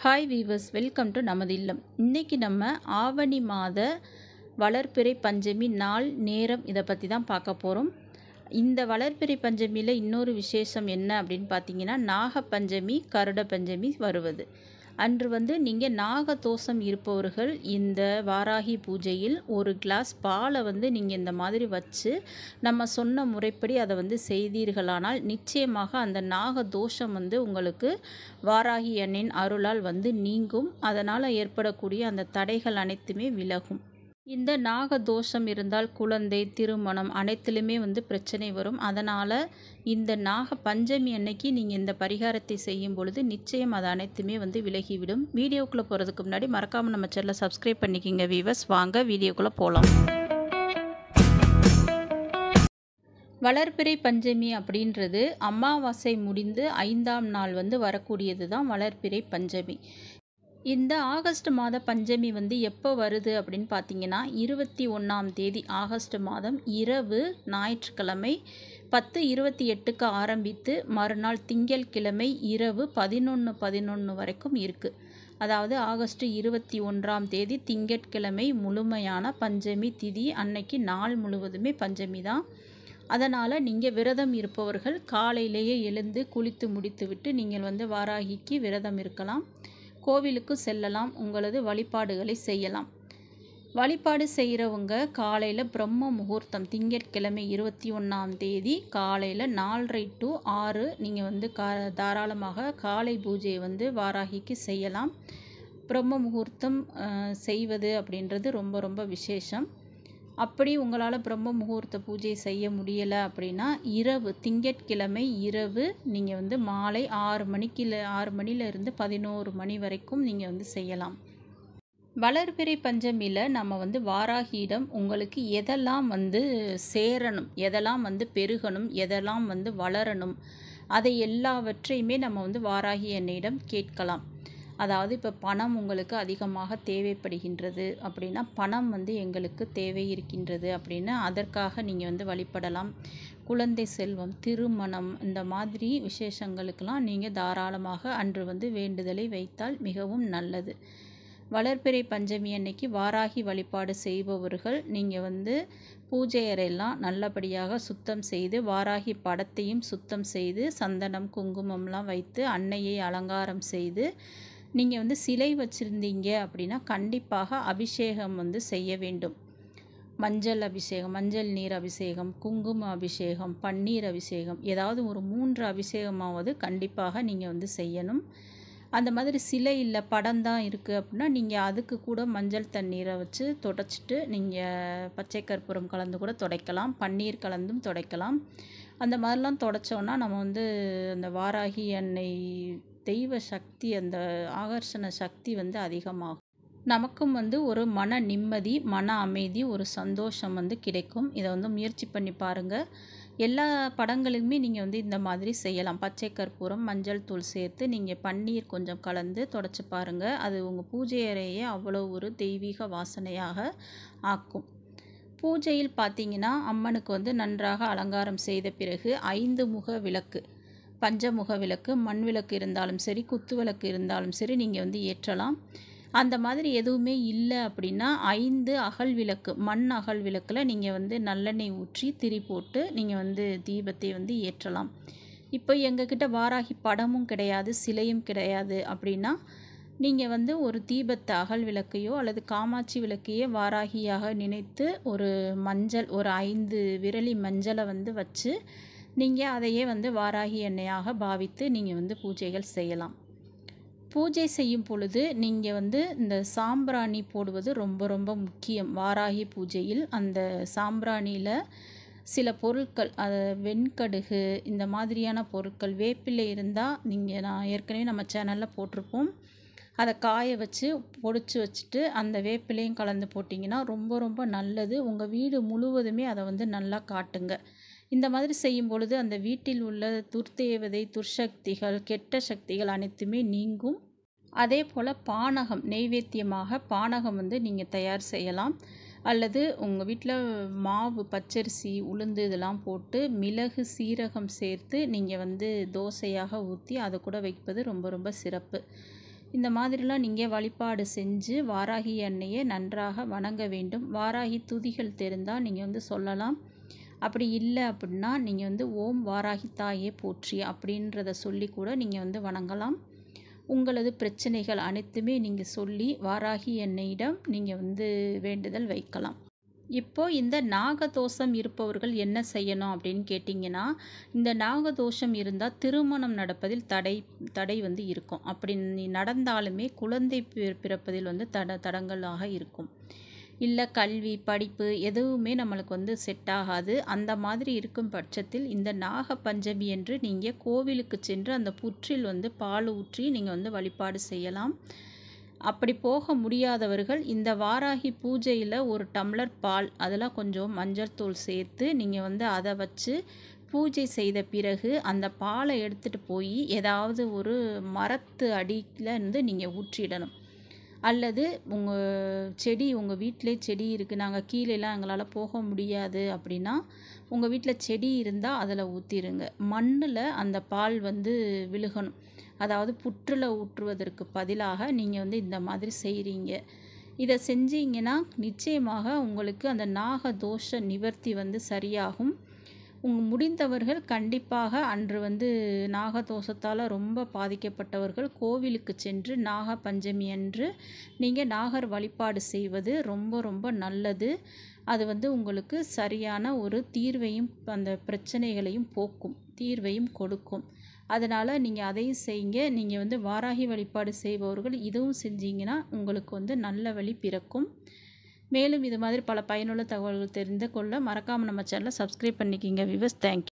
hi viewers welcome to நமது இல்லம் இன்றைக்கி நம்ம ஆவணி மாத வளர்பிறை பஞ்சமி நாள் நேரம் இதை பற்றி தான் பார்க்க போகிறோம் இந்த வளர்பிறை பஞ்சமியில் இன்னொரு விசேஷம் என்ன அப்படின்னு பார்த்தீங்கன்னா நாக பஞ்சமி கருட பஞ்சமி வருவது அன்று வந்து நீங்கள் நாகதோஷம் இருப்பவர்கள் இந்த வாராகி பூஜையில் ஒரு கிளாஸ் பாலை வந்து நீங்கள் இந்த மாதிரி வச்சு நம்ம சொன்ன முறைப்படி அதை வந்து செய்தீர்களானால் நிச்சயமாக அந்த நாகதோஷம் வந்து உங்களுக்கு வாராகி அண்ணின் அருளால் வந்து நீங்கும் அதனால் ஏற்படக்கூடிய அந்த தடைகள் அனைத்துமே விலகும் இந்த நாக தோஷம் இருந்தால் குழந்தை திருமணம் அனைத்திலுமே வந்து பிரச்சனை வரும் அதனால் இந்த நாக பஞ்சமி அன்னைக்கு நீங்கள் இந்த பரிகாரத்தை செய்யும் பொழுது நிச்சயம் அது அனைத்துமே வந்து விலகிவிடும் வீடியோக்குள்ளே போகிறதுக்கு முன்னாடி மறக்காமல் நம்ம சேனலை சப்ஸ்கிரைப் பண்ணிக்கிங்க வீவர்ஸ் வாங்க வீடியோக்குள்ளே போகலாம் வளர்பிறை பஞ்சமி அப்படின்றது அமாவாசை முடிந்து ஐந்தாம் நாள் வந்து வரக்கூடியது தான் வளர்பிறை பஞ்சமி இந்த ஆகஸ்ட் மாத பஞ்சமி வந்து எப்போ வருது அப்படின்னு பார்த்தீங்கன்னா இருபத்தி ஒன்றாம் தேதி ஆகஸ்ட் மாதம் இரவு ஞாயிற்றுக்கிழமை பத்து இருபத்தி எட்டுக்கு ஆரம்பித்து மறுநாள் திங்கட்கிழமை இரவு பதினொன்று பதினொன்று வரைக்கும் இருக்குது அதாவது ஆகஸ்ட் இருபத்தி ஒன்றாம் தேதி திங்கட்கிழமை முழுமையான பஞ்சமி திதி அன்னைக்கு நாள் முழுவதுமே பஞ்சமி தான் அதனால் நீங்கள் விரதம் இருப்பவர்கள் காலையிலேயே எழுந்து குளித்து முடித்துவிட்டு நீங்கள் வந்து வாராகிக்கு விரதம் இருக்கலாம் கோவிலுக்கு செல்லலாம் உங்களது வழிபாடுகளை செய்யலாம் வழிபாடு செய்கிறவங்க காலையில் பிரம்ம முகூர்த்தம் திங்கட்கிழமை இருபத்தி ஒன்றாம் தேதி காலையில் நாலரை டு ஆறு நீங்கள் வந்து கா தாராளமாக காலை பூஜையை வந்து வாராகிக்கு செய்யலாம் பிரம்ம முகூர்த்தம் செய்வது அப்படின்றது ரொம்ப ரொம்ப விசேஷம் அப்படி உங்களால் பிரம்ம முகூர்த்த பூஜை செய்ய முடியலை அப்படின்னா இரவு திங்கட்கிழமை இரவு நீங்கள் வந்து மாலை ஆறு மணிக்கு ஆறு மணிலேருந்து பதினோரு மணி வரைக்கும் நீங்கள் வந்து செய்யலாம் வளர்பிறை பஞ்சமியில் நம்ம வந்து வாராகியிடம் உங்களுக்கு எதெல்லாம் வந்து சேரணும் எதெல்லாம் வந்து பெருகணும் எதெல்லாம் வந்து வளரணும் அதை எல்லாவற்றையுமே நம்ம வந்து வாராகி என்னிடம் கேட்கலாம் அதாவது இப்போ பணம் உங்களுக்கு அதிகமாக தேவைப்படுகின்றது அப்படின்னா பணம் வந்து எங்களுக்கு தேவை இருக்கின்றது அப்படின்னு அதற்காக நீங்கள் வந்து வழிபடலாம் குழந்தை செல்வம் திருமணம் இந்த மாதிரி விசேஷங்களுக்கெல்லாம் நீங்கள் தாராளமாக அன்று வந்து வேண்டுதலை வைத்தால் மிகவும் நல்லது வளர்பிறை பஞ்சமி அன்னைக்கு வாராகி வழிபாடு செய்பவர்கள் நீங்கள் வந்து பூஜை அறையெல்லாம் நல்லபடியாக சுத்தம் செய்து வாராகி படத்தையும் சுத்தம் செய்து சந்தனம் குங்குமம்லாம் வைத்து அன்னையை அலங்காரம் செய்து நீங்கள் வந்து சிலை வச்சுருந்தீங்க அப்படின்னா கண்டிப்பாக அபிஷேகம் வந்து செய்ய வேண்டும் மஞ்சள் அபிஷேகம் மஞ்சள் நீர் அபிஷேகம் குங்கும அபிஷேகம் பன்னீர் அபிஷேகம் ஏதாவது ஒரு மூன்று அபிஷேகமாவது கண்டிப்பாக நீங்கள் வந்து செய்யணும் அந்த மாதிரி சிலை இல்லை படம் தான் இருக்குது அப்படின்னா நீங்கள் அதுக்கு கூட மஞ்சள் தண்ணீரை வச்சு தொடச்சிட்டு நீங்கள் பச்சை கற்பூரம் கலந்து கூட துடைக்கலாம் பன்னீர் கலந்தும் துடைக்கலாம் அந்த மாதிரிலாம் தொடச்சோன்னா நம்ம வந்து அந்த வாராகி எண்ணெய் தெய்வ சக்தி அந்த ஆகர்ஷண சக்தி வந்து அதிகமாகும் நமக்கும் வந்து ஒரு மன நிம்மதி மன அமைதி ஒரு சந்தோஷம் வந்து கிடைக்கும் இதை வந்து முயற்சி பண்ணி பாருங்கள் எல்லா படங்களுக்குமே நீங்கள் வந்து இந்த மாதிரி செய்யலாம் பச்சை கற்பூரம் மஞ்சள் தூள் சேர்த்து நீங்கள் பன்னீர் கொஞ்சம் கலந்து தொடச்சி பாருங்கள் அது உங்கள் பூஜை அறையே அவ்வளோ ஒரு தெய்வீக வாசனையாக ஆக்கும் பூஜையில் பார்த்தீங்கன்னா அம்மனுக்கு வந்து நன்றாக அலங்காரம் செய்த பிறகு ஐந்து முக விளக்கு பஞ்சமுக விளக்கு மண் விளக்கு இருந்தாலும் சரி குத்து விளக்கு இருந்தாலும் சரி நீங்கள் வந்து ஏற்றலாம் அந்த மாதிரி எதுவுமே இல்லை அப்படின்னா ஐந்து அகல் விளக்கு மண் அகல் விளக்கில் நீங்கள் வந்து நல்லெண்ணெய் ஊற்றி திரி போட்டு நீங்கள் வந்து தீபத்தை வந்து ஏற்றலாம் இப்போ எங்ககிட்ட வாராகி படமும் கிடையாது சிலையும் கிடையாது அப்படின்னா நீங்கள் வந்து ஒரு தீபத்தை அகல் விளக்கையோ அல்லது காமாட்சி விளக்கையோ வாராகியாக நினைத்து ஒரு மஞ்சள் ஒரு ஐந்து விரலி மஞ்சளை வந்து வச்சு நீங்கள் அதையே வந்து வாராகி எண்ணெயாக பாவித்து நீங்கள் வந்து பூஜைகள் செய்யலாம் பூஜை செய்யும் பொழுது நீங்கள் வந்து இந்த சாம்பிராணி போடுவது ரொம்ப ரொம்ப முக்கியம் வாராகி பூஜையில் அந்த சாம்பிராணியில் சில பொருட்கள் அது வெண்கடுகு இந்த மாதிரியான பொருட்கள் வேப்பிலை இருந்தால் நீங்கள் நான் ஏற்கனவே நம்ம சேனலில் போட்டிருப்போம் அதை காய வச்சு பொடிச்சு வச்சுட்டு அந்த வேப்பிலையும் கலந்து போட்டிங்கன்னா ரொம்ப ரொம்ப நல்லது உங்கள் வீடு முழுவதுமே அதை வந்து நல்லா காட்டுங்க இந்த மாதிரி செய்யும் பொழுது அந்த வீட்டில் உள்ள துர்தேவதை துர்சக்திகள் கெட்ட சக்திகள் அனைத்துமே நீங்கும் அதே போல் பானகம் நெய்வேத்தியமாக பானகம் வந்து நீங்கள் தயார் செய்யலாம் அல்லது உங்கள் வீட்டில் மாவு பச்சரிசி உளுந்து இதெல்லாம் போட்டு மிளகு சீரகம் சேர்த்து நீங்கள் வந்து தோசையாக ஊற்றி அதை கூட வைப்பது ரொம்ப ரொம்ப சிறப்பு இந்த மாதிரிலாம் நீங்கள் வழிபாடு செஞ்சு வாராகி அன்னையை நன்றாக வணங்க வேண்டும் வாராகி துதிகள் தெரிந்தால் நீங்கள் வந்து சொல்லலாம் அப்படி இல்லை அப்படின்னா நீங்கள் வந்து ஓம் வாராகி தாயே போற்றி அப்படின்றத சொல்லி கூட நீங்கள் வந்து வணங்கலாம் உங்களது பிரச்சனைகள் அனைத்துமே நீங்கள் சொல்லி வாராகி என்னையிடம் நீங்கள் வந்து வேண்டுதல் வைக்கலாம் இப்போ இந்த நாகதோஷம் இருப்பவர்கள் என்ன செய்யணும் அப்படின்னு கேட்டிங்கன்னா இந்த நாகதோஷம் இருந்தால் திருமணம் நடப்பதில் தடை தடை வந்து இருக்கும் அப்படி நடந்தாலுமே குழந்தை பிறப்பதில் வந்து தட தடங்களாக இருக்கும் இல்லை கல்வி படிப்பு எதுவுமே நம்மளுக்கு வந்து செட் ஆகாது அந்த மாதிரி இருக்கும் பட்சத்தில் இந்த நாக பஞ்சமி என்று நீங்கள் கோவிலுக்கு சென்று அந்த புற்றில் வந்து பால் ஊற்றி நீங்கள் வந்து வழிபாடு செய்யலாம் அப்படி போக முடியாதவர்கள் இந்த வாராகி பூஜையில் ஒரு டம்ளர் பால் அதில் கொஞ்சம் மஞ்சள் தூள் சேர்த்து நீங்கள் வந்து அதை வச்சு பூஜை செய்த பிறகு அந்த பாலை எடுத்துகிட்டு போய் ஏதாவது ஒரு மரத்து அடியில் இருந்து நீங்கள் ஊற்றிடணும் அல்லது உங்கள் செடி உங்கள் வீட்டிலே செடி இருக்குது நாங்கள் கீழேலாம் எங்களால் போக முடியாது அப்படின்னா உங்கள் வீட்டில் செடி இருந்தால் அதில் ஊற்றிடுங்க மண்ணில் அந்த பால் வந்து விழுகணும் அதாவது புற்றில் ஊற்றுவதற்கு பதிலாக நீங்கள் வந்து இந்த மாதிரி செய்கிறீங்க இதை செஞ்சீங்கன்னா நிச்சயமாக உங்களுக்கு அந்த நாக தோஷ நிவர்த்தி வந்து சரியாகும் உங்க முடிந்தவர்கள் கண்டிப்பாக அன்று வந்து நாகதோஷத்தால் ரொம்ப பாதிக்கப்பட்டவர்கள் கோவிலுக்கு சென்று நாக பஞ்சமி அன்று நீங்கள் நாகர் வழிபாடு செய்வது ரொம்ப ரொம்ப நல்லது அது வந்து உங்களுக்கு சரியான ஒரு தீர்வையும் அந்த பிரச்சனைகளையும் போக்கும் தீர்வையும் கொடுக்கும் அதனால் நீங்கள் அதையும் செய்யுங்க நீங்கள் வந்து வாராகி வழிபாடு செய்பவர்கள் இதுவும் செஞ்சீங்கன்னா உங்களுக்கு வந்து நல்ல வழி பிறக்கும் மேலும் இது மாதிரி பல பயனுள்ள தகவல்கள் தெரிந்து கொள்ள மறக்காமல் நம்ம சேனலை சப்ஸ்கிரைப் பண்ணிக்கிங்க விவஸ் தேங்க்யூ